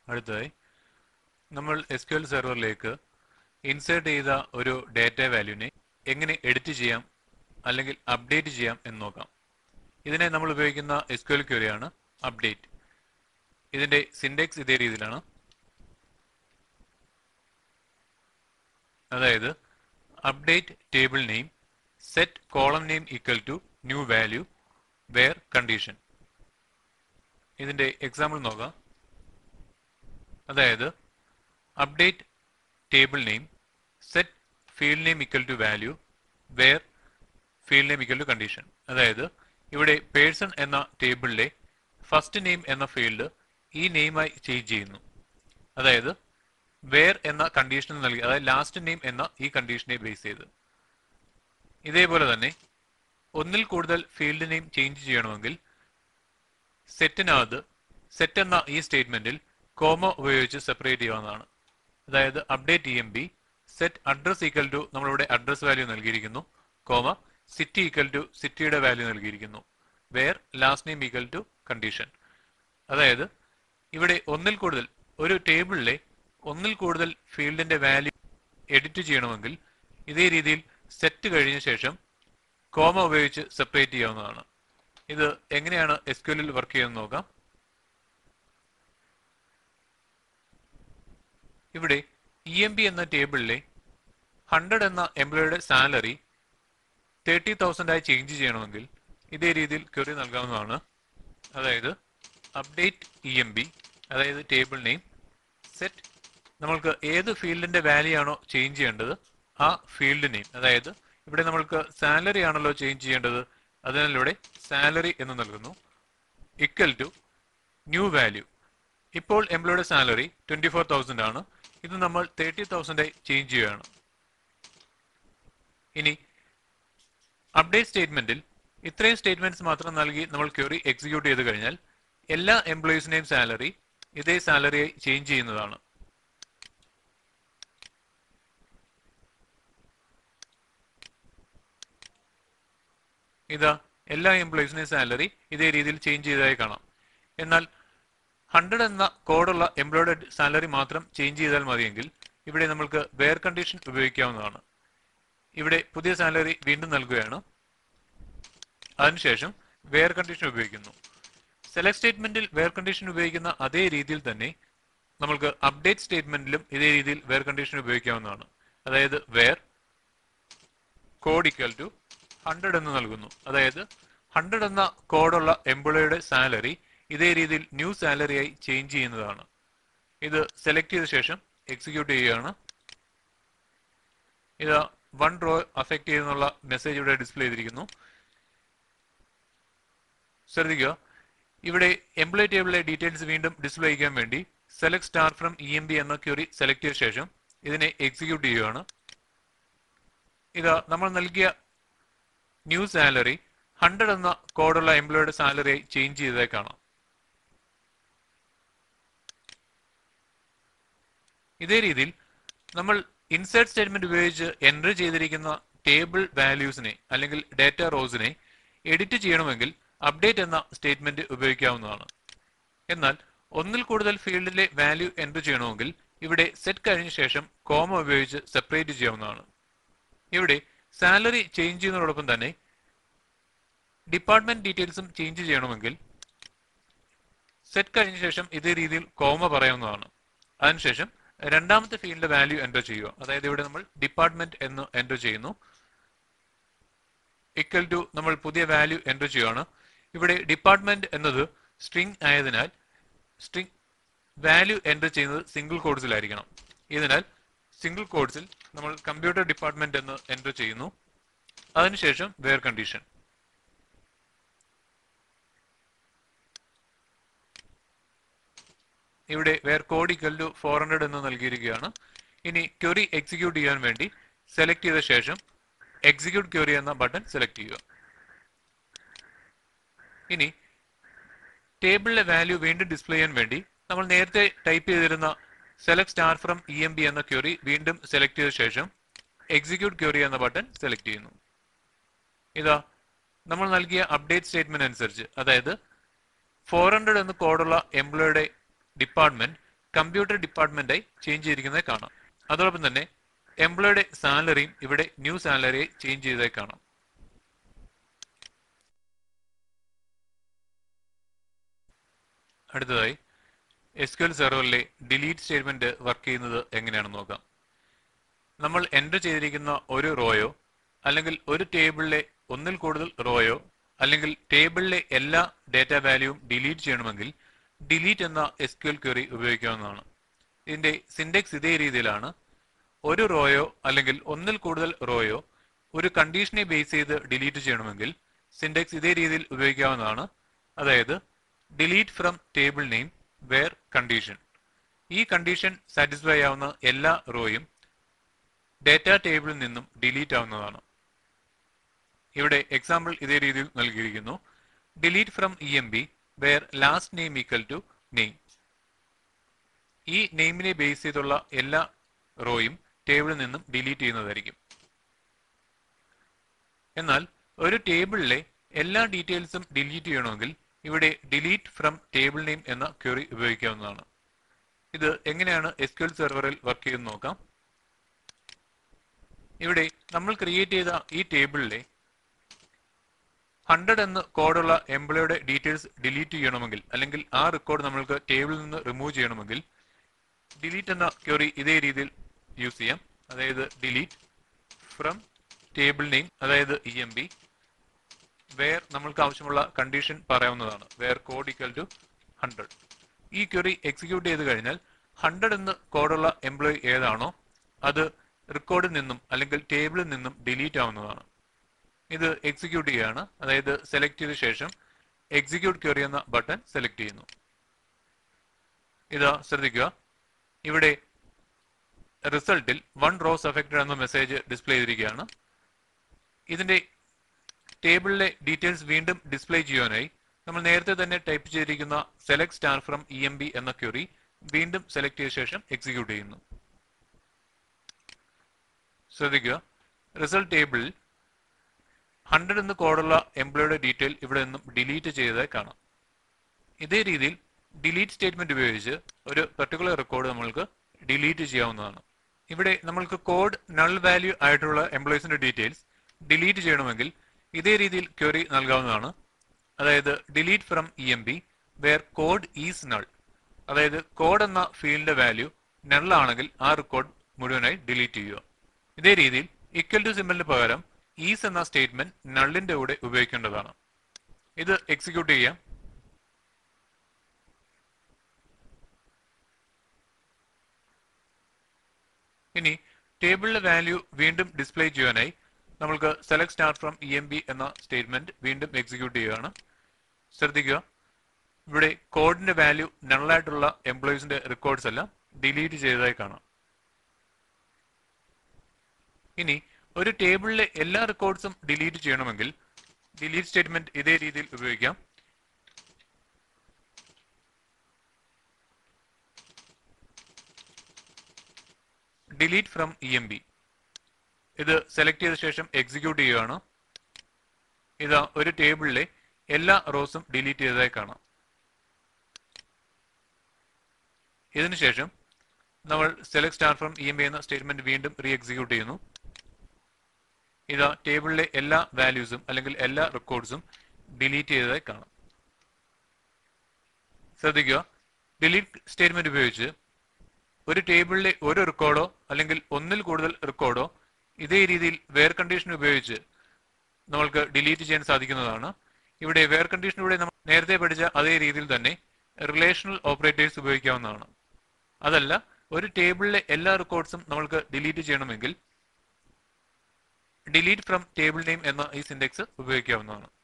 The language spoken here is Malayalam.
അടുത്തതായി നമ്മൾ എസ് ക്യു എൽ സെർവറിലേക്ക് ഇൻസേർട്ട് ചെയ്ത ഒരു ഡാറ്റ വാല്യൂവിനെ എങ്ങനെ എഡിറ്റ് ചെയ്യാം അല്ലെങ്കിൽ അപ്ഡേറ്റ് ചെയ്യാം എന്ന് നോക്കാം ഇതിനെ നമ്മൾ ഉപയോഗിക്കുന്ന എസ് ക്യു എൽ ക്വറിയാണ് അപ്ഡേറ്റ് ഇതിന്റെ സിൻഡെക്സ് ഇതേ രീതിയിലാണ് അതായത് update table name set column name equal to new value where condition ഇതിന്റെ എക്സാമ്പിൾ നോക്കാം അതായത് update table name set field name equal to value where field name equal to condition അതായത് ഇവിടെ പേഴ്സൺ എന്ന ടേബിളിലെ ഫസ്റ്റ് നെയിം എന്ന ഫീൽഡ് ഈ നെയിമായി ചേഞ്ച് ചെയ്യുന്നു അതായത് വേർ എന്ന കണ്ടീഷൻ നൽകി അതായത് ലാസ്റ്റ് നെയിം എന്ന ഈ കണ്ടീഷനെ ബേസ് ചെയ്ത് ഇതേപോലെ തന്നെ ഒന്നിൽ കൂടുതൽ ഫീൽഡ് നെയിം ചേഞ്ച് ചെയ്യണമെങ്കിൽ സെറ്റിനകത്ത് സെറ്റ് എന്ന ഈ സ്റ്റേറ്റ്മെന്റിൽ കോമ ഉപയോഗിച്ച് സെപ്പറേറ്റ് ചെയ്യാവുന്നതാണ് അതായത് update E M B set address equal to നമ്മളിവിടെ അഡ്രസ് വാല്യൂ നൽകിയിരിക്കുന്നു കോമ സിറ്റി ഈക്വൽ ടു സിറ്റിയുടെ വാല്യൂ നൽകിയിരിക്കുന്നു where last name equal to condition അതായത് ഇവിടെ ഒന്നിൽ കൂടുതൽ ഒരു ടേബിളിലെ ഒന്നിൽ കൂടുതൽ ഫീൽഡിന്റെ വാല്യൂ എഡിറ്റ് ചെയ്യണമെങ്കിൽ ഇതേ രീതിയിൽ സെറ്റ് കഴിഞ്ഞ ശേഷം കോമ ഉപയോഗിച്ച് സെപ്പറേറ്റ് ചെയ്യാവുന്നതാണ് ഇത് എങ്ങനെയാണ് എസ് ക്യു എല്ലിൽ വർക്ക് ചെയ്യുന്നത് നോക്കാം ഇവിടെ ഇ എം ബി എന്ന ടേബിളിലെ ഹൺഡ്രഡ് എന്ന എംപ്ലോയിയുടെ സാലറി തേർട്ടി തൗസൻഡ് ആയി ചേഞ്ച് ചെയ്യണമെങ്കിൽ ഇതേ രീതിയിൽ ക്വറി നൽകാവുന്നതാണ് അതായത് അപ്ഡേറ്റ് ഇ എം ബി അതായത് ടേബിൾ നെയിം സെറ്റ് നമ്മൾക്ക് ഏത് ഫീൽഡിന്റെ വാല്യൂ ആണോ ചേഞ്ച് ചെയ്യേണ്ടത് ആ ഫീൽഡ് നെയിം അതായത് ഇവിടെ നമ്മൾക്ക് സാലറി ആണല്ലോ ചേഞ്ച് ചെയ്യേണ്ടത് അതിനാൽ ഇവിടെ സാലറി എന്ന് നൽകുന്നു ഇക്വൽ ടു ന്യൂ വാല്യൂ ഇപ്പോൾ എംപ്ലോയിയുടെ സാലറി ട്വന്റി ഫോർ തൗസൻഡ് ആണ് ഇത് നമ്മൾ തേർട്ടി തൗസൻഡായി ചേഞ്ച് ചെയ്യുകയാണ് ഇനി അപ്ഡേറ്റ് സ്റ്റേറ്റ്മെന്റിൽ ഇത്രയും സ്റ്റേറ്റ്മെന്റ്സ് മാത്രം നൽകി നമ്മൾ ക്വറി എക്സിക്യൂട്ട് ചെയ്ത് കഴിഞ്ഞാൽ എല്ലാ എംപ്ലോയീസിന്റെയും സാലറി ഇതേ സാലറിയായി ചേഞ്ച് ചെയ്യുന്നതാണ് ഇതാ എല്ലാ എംപ്ലോയീസിന്റെയും സാലറി ഇതേ രീതിയിൽ ചേഞ്ച് ചെയ്തതായി കാണാം എന്നാൽ ഹൺഡ്രഡ് എന്ന കോഡുള്ള എംപ്ലോയിഡ് സാലറി മാത്രം ചേഞ്ച് ചെയ്താൽ മതിയെങ്കിൽ ഇവിടെ നമ്മൾക്ക് വെയർ കണ്ടീഷൻ ഉപയോഗിക്കാവുന്നതാണ് ഇവിടെ പുതിയ സാലറി വീണ്ടും നൽകുകയാണ് അതിനുശേഷം വെയർ കണ്ടീഷൻ ഉപയോഗിക്കുന്നു സെലക്ട് സ്റ്റേറ്റ്മെന്റിൽ വെയർ കണ്ടീഷൻ ഉപയോഗിക്കുന്ന അതേ രീതിയിൽ തന്നെ നമ്മൾക്ക് അപ്ഡേറ്റ് സ്റ്റേറ്റ്മെന്റിലും ഇതേ രീതിയിൽ വെയർ കണ്ടീഷൻ ഉപയോഗിക്കാവുന്നതാണ് അതായത് where code equal to hundred എന്ന് നൽകുന്നു അതായത് ഹൺഡ്രഡ് എന്ന കോഡുള്ള എംപ്ലോയിയുടെ സാലറി ഇതേ രീതിയിൽ ന്യൂ സാലറിയായി ചേഞ്ച് ചെയ്യുന്നതാണ് ഇത് സെലക്ട് ചെയ്ത ശേഷം എക്സിക്യൂട്ട് ചെയ്യുകയാണ് ഇത് വൺ റോ അഫക്ട് ചെയ്യുന്നുള്ള മെസ്സേജ് ഇവിടെ ഡിസ്പ്ലേ ചെയ്തിരിക്കുന്നു ശ്രദ്ധിക്കുക ഇവിടെ എംപ്ലോയി ടേബിളിലെ ഡീറ്റെയിൽസ് വീണ്ടും ഡിസ്പ്ലേ ചെയ്യാൻ വേണ്ടി select star from E M B എന്ന ക്യൂറി സെലക്ട് ചെയ്ത ശേഷം ഇതിനെ എക്സിക്യൂട്ട് ചെയ്യുകയാണ് ഇതാ നമ്മൾ നൽകിയ ന്യൂ സാലറി ഹൺഡ്രഡ് എന്ന കോഡുള്ള എംപ്ലോയിയുടെ സാലറി ചേഞ്ച് ചെയ്തതായി കാണാം ഇതേ രീതിയിൽ നമ്മൾ ഇൻസേർട്ട് സ്റ്റേറ്റ്മെന്റ് ഉപയോഗിച്ച് എൻട്രി ചെയ്തിരിക്കുന്ന ടേബിൾ വാല്യൂസിനെ അല്ലെങ്കിൽ ഡാറ്റ റോസിനെ എഡിറ്റ് ചെയ്യണമെങ്കിൽ അപ്ഡേറ്റ് എന്ന സ്റ്റേറ്റ്മെന്റ് ഉപയോഗിക്കാവുന്നതാണ് എന്നാൽ ഒന്നിൽ കൂടുതൽ ഫീൽഡിലെ വാല്യൂ എൻട്രി ചെയ്യണമെങ്കിൽ ഇവിടെ സെറ്റ് കഴിഞ്ഞ ശേഷം കോമ ഉപയോഗിച്ച് സെപ്പറേറ്റ് ചെയ്യാവുന്നതാണ് ഇവിടെ സാലറി ചേഞ്ച് ചെയ്യുന്നതോടൊപ്പം തന്നെ ഡിപ്പാർട്ട്മെന്റ് ഡീറ്റെയിൽസും ചേഞ്ച് ചെയ്യണമെങ്കിൽ സെറ്റ് കഴിഞ്ഞ ശേഷം ഇതേ രീതിയിൽ കോമ പറയാവുന്നതാണ് അതിനുശേഷം രണ്ടാമത്തെ ഫീൽഡിന്റെ വാല്യൂ എൻ്റർ ചെയ്യുക അതായത് ഇവിടെ നമ്മൾ ഡിപ്പാർട്ട്മെന്റ് എന്ന് എൻ്റർ ചെയ്യുന്നു ഇക്വൽ ടു നമ്മൾ പുതിയ വാല്യൂ എൻ്റർ ചെയ്യുകയാണ് ഇവിടെ ഡിപ്പാർട്ട്മെന്റ് എന്നത് സ്ട്രിംഗ് ആയതിനാൽ സ്ട്രിംഗ് വാല്യൂ എൻ്റർ ചെയ്യുന്നത് സിംഗിൾ കോഡ്സിലായിരിക്കണം ഇതിനാൽ സിംഗിൾ കോഡ്സിൽ നമ്മൾ കമ്പ്യൂട്ടർ ഡിപ്പാർട്ട്മെന്റ് എന്ന് എൻ്റർ ചെയ്യുന്നു അതിനുശേഷം വെയർ കണ്ടീഷൻ ഇവിടെ where code equal to four hundred എന്ന് നൽകിയിരിക്കുകയാണ് ഇനി ക്വറി എക്സിക്യൂട്ട് ചെയ്യാൻ വേണ്ടി സെലക്ട് ചെയ്ത ശേഷം എക്സിക്യൂട്ട് ക്വറി എന്ന ബട്ടൺ സെലക്ട് ചെയ്യുക ഇനി ടേബിളിലെ വാല്യൂ വീണ്ടും ഡിസ്പ്ലേ ചെയ്യാൻ വേണ്ടി നമ്മൾ നേരത്തെ ടൈപ്പ് ചെയ്തിരുന്ന select star from E M B എന്ന ക്വറി വീണ്ടും സെലക്ട് ചെയ്ത ശേഷം എക്സിക്യൂട്ട് ക്വറി എന്ന ബട്ടൺ സെലക്ട് ചെയ്യുന്നു ഇതാ നമ്മൾ നൽകിയ അപ്ഡേറ്റ് സ്റ്റേറ്റ്മെന്റ് അനുസരിച്ച് അതായത് ഫോർ ഹൺഡ്രഡ് എന്ന് കോഡുള്ള എംപ്ലോയിയുടെ ഡിപ്പാർട്ട്മെന്റ് കമ്പ്യൂട്ടർ ഡിപ്പാർട്ട്മെന്റായി ചേഞ്ച് ചെയ്തിരിക്കുന്നത് കാണാം അതോടൊപ്പം തന്നെ എംപ്ലോയിയുടെ സാലറിയും ഇവിടെ ന്യൂ സാലറിയെ ചേഞ്ച് ചെയ്തതായി കാണാം അടുത്തതായി എസ് ക്യു എൽ സെർവറിലെ ഡിലീറ്റ് സ്റ്റേറ്റ്മെന്റ് വർക്ക് ചെയ്യുന്നത് എങ്ങനെയാണെന്ന് നോക്കാം നമ്മൾ എൻ്റർ ചെയ്തിരിക്കുന്ന ഒരു റോയോ അല്ലെങ്കിൽ ഒരു ടേബിളിലെ ഒന്നിൽ കൂടുതൽ റോയോ അല്ലെങ്കിൽ ടേബിളിലെ എല്ലാ ഡേറ്റ വാല്യൂവും ഡിലീറ്റ് ചെയ്യണമെങ്കിൽ ഡിലീറ്റ് എന്ന എസ് ക്യു എൽ ക്വറി ഉപയോഗിക്കാവുന്നതാണ് ഇതിന്റെ സിൻഡെക്സ് ഇതേ രീതിയിലാണ് ഒരു റോയോ അല്ലെങ്കിൽ ഒന്നിൽ കൂടുതൽ റോയോ ഒരു കണ്ടീഷനെ ബേസ് ചെയ്ത് ഡിലീറ്റ് ചെയ്യണമെങ്കിൽ സിൻഡെക്സ് ഇതേ രീതിയിൽ ഉപയോഗിക്കാവുന്നതാണ് അതായത് delete from table name where condition ഈ കണ്ടീഷൻ സാറ്റിസ്ഫൈ ആവുന്ന എല്ലാ റോയും ഡേറ്റ ടേബിളിൽ നിന്നും ഡിലീറ്റ് ആവുന്നതാണ് ഇവിടെ എക്സാമ്പിൾ ഇതേ രീതിയിൽ നൽകിയിരിക്കുന്നു delete from E M B where last name equal to name ഈ നെയിമിനെ ബേസ് ചെയ്തുള്ള എല്ലാ റോയും ടേബിളിൽ നിന്നും ഡിലീറ്റ് ചെയ്യുന്നതായിരിക്കും എന്നാൽ ഒരു ടേബിളിലെ എല്ലാ ഡീറ്റെയിൽസും ഡിലീറ്റ് ചെയ്യണമെങ്കിൽ ഇവിടെ ഡിലീറ്റ് ഫ്രം ടേബിൾ നെയിം എന്ന ക്വറി ഉപയോഗിക്കാവുന്നതാണ് ഇത് എങ്ങനെയാണ് എസ് ക്യു എൽ സെർവറിൽ വർക്ക് ചെയ്യുന്നത് നോക്കാം ഇവിടെ നമ്മൾ ക്രിയേറ്റ് ചെയ്ത ഈ ടേബിളിലെ ഹൺഡ്രഡ് എന്ന് കോഡുള്ള എംപ്ലോയിയുടെ ഡീറ്റെയിൽസ് ഡിലീറ്റ് ചെയ്യണമെങ്കിൽ അല്ലെങ്കിൽ ആ റെക്കോർഡ് നമ്മൾക്ക് ടേബിളിൽ നിന്ന് റിമൂവ് ചെയ്യണമെങ്കിൽ ഡിലീറ്റ് എന്ന ക്വറി ഇതേ രീതിയിൽ യൂസ് ചെയ്യാം അതായത് ഡിലീറ്റ് ഫ്രം ടേബിൾ നെയിം അതായത് ഇ എം ബി വേർ നമ്മൾക്ക് ആവശ്യമുള്ള കണ്ടീഷൻ പറയാവുന്നതാണ് where code equal to hundred ഈ ക്വറി എക്സിക്യൂട്ട് ചെയ്ത് കഴിഞ്ഞാൽ ഹൺഡ്രഡ് എന്ന് കോഡുള്ള എംപ്ലോയി ഏതാണോ അത് റെക്കോർഡിൽ നിന്നും അല്ലെങ്കിൽ ടേബിളിൽ നിന്നും ഡിലീറ്റ് ആവുന്നതാണ് ഇത് എക്സിക്യൂട്ട് ചെയ്യുകയാണ് അതായത് സെലക്ട് ചെയ്ത ശേഷം എക്സിക്യൂട്ട് ക്വറി എന്ന ബട്ടൺ സെലക്ട് ചെയ്യുന്നു ഇതാ ശ്രദ്ധിക്കുക ഇവിടെ റിസൾട്ടിൽ വൺ റോസ് അഫക്റ്റഡ് എന്ന മെസ്സേജ് ഡിസ്പ്ലേ ചെയ്തിരിക്കുകയാണ് ഇതിന്റെ ടേബിളിലെ ഡീറ്റെയിൽസ് വീണ്ടും ഡിസ്പ്ലേ ചെയ്യാനായി നമ്മൾ നേരത്തെ തന്നെ ടൈപ്പ് ചെയ്തിരിക്കുന്ന select star from E M B എന്ന ക്വറി വീണ്ടും സെലക്ട് ചെയ്ത ശേഷം എക്സിക്യൂട്ട് ചെയ്യുന്നു ശ്രദ്ധിക്കുക റിസൾട്ട് ടേബിളിൽ ഹൺഡ്രഡ് എന്ന് കോഡുള്ള എംപ്ലോയിയുടെ ഡീറ്റെയിൽ ഇവിടെ നിന്നും ഡിലീറ്റ് ചെയ്തതായി കാണാം ഇതേ രീതിയിൽ ഡിലീറ്റ് സ്റ്റേറ്റ്മെന്റ് ഉപയോഗിച്ച് ഒരു പെർട്ടിക്കുലർ റെക്കോർഡ് നമ്മൾക്ക് ഡിലീറ്റ് ചെയ്യാവുന്നതാണ് ഇവിടെ നമ്മൾക്ക് കോഡ് നൾ വാല്യൂ ആയിട്ടുള്ള എംപ്ലോയീസിന്റെ ഡീറ്റെയിൽസ് ഡിലീറ്റ് ചെയ്യണമെങ്കിൽ ഇതേ രീതിയിൽ ക്വറി നൽകാവുന്നതാണ് അതായത് delete from E M B where code is null അതായത് കോഡ് എന്ന ഫീൽഡിന്റെ വാല്യൂ നൾ ആണെങ്കിൽ ആ റെക്കോർഡ് മുഴുവനായി ഡിലീറ്റ് ചെയ്യുക ഇതേ രീതിയിൽ ഇക്വൽ ടു സിമ്പലിന് പകരം ഈസ് എന്ന സ്റ്റേറ്റ്മെന്റ് നള്ളിന്റെ കൂടെ ഉപയോഗിക്കേണ്ടതാണ് ഇത് എക്സിക്യൂട്ട് ചെയ്യാം ഇനി ടേബിളിലെ വാല്യൂ വീണ്ടും ഡിസ്പ്ലേ ചെയ്യാനായി നമ്മൾക്ക് select star from E M B എന്ന സ്റ്റേറ്റ്മെന്റ് വീണ്ടും എക്സിക്യൂട്ട് ചെയ്യുകയാണ് ശ്രദ്ധിക്കുക ഇവിടെ കോഡിന്റെ വാല്യൂ നള്ളായിട്ടുള്ള എംപ്ലോയീസിന്റെ റെക്കോർഡ്സ് എല്ലാം ഡിലീറ്റ് ചെയ്തതായി കാണാം ഇനി ഒരു ടേബിളിലെ എല്ലാ റെക്കോർഡ്സും ഡിലീറ്റ് ചെയ്യണമെങ്കിൽ ഡിലീറ്റ് സ്റ്റേറ്റ്മെന്റ് ഇതേ രീതിയിൽ ഉപയോഗിക്കാം delete from E M B ഇത് സെലക്ട് ചെയ്ത ശേഷം എക്സിക്യൂട്ട് ചെയ്യുകയാണ് ഇതാ ഒരു ടേബിളിലെ എല്ലാ റോസും ഡിലീറ്റ് ചെയ്തതായി കാണാം ഇതിനുശേഷം നമ്മൾ select star from E M B എന്ന സ്റ്റേറ്റ്മെന്റ് വീണ്ടും റീ എക്സിക്യൂട്ട് ചെയ്യുന്നു ഇതാ ടേബിളിലെ എല്ലാ വാല്യൂസും അല്ലെങ്കിൽ എല്ലാ റെക്കോർഡ്സും ഡിലീറ്റ് ചെയ്തതായി കാണാം ശ്രദ്ധിക്കുക ഡിലീറ്റ് സ്റ്റേറ്റ്മെന്റ് ഉപയോഗിച്ച് ഒരു ടേബിളിലെ ഒരു റെക്കോർഡോ അല്ലെങ്കിൽ ഒന്നിൽ കൂടുതൽ റെക്കോർഡോ ഇതേ രീതിയിൽ വെയർ കണ്ടീഷൻ ഉപയോഗിച്ച് നമ്മൾക്ക് ഡിലീറ്റ് ചെയ്യാൻ സാധിക്കുന്നതാണ് ഇവിടെ വെയർ കണ്ടീഷനിലൂടെ നമ്മൾ നേരത്തെ പഠിച്ച അതേ രീതിയിൽ തന്നെ റിലേഷണൽ ഓപ്പറേറ്റേഴ്സ് ഉപയോഗിക്കാവുന്നതാണ് അതല്ല ഒരു ടേബിളിലെ എല്ലാ റെക്കോർഡ്സും നമ്മൾക്ക് ഡിലീറ്റ് ചെയ്യണമെങ്കിൽ ഡിലീറ്റ് ഫ്രം ടേബിൾ നെയിം എന്ന ഈ സിൻഡെക്സ് ഉപയോഗിക്കാവുന്നതാണ്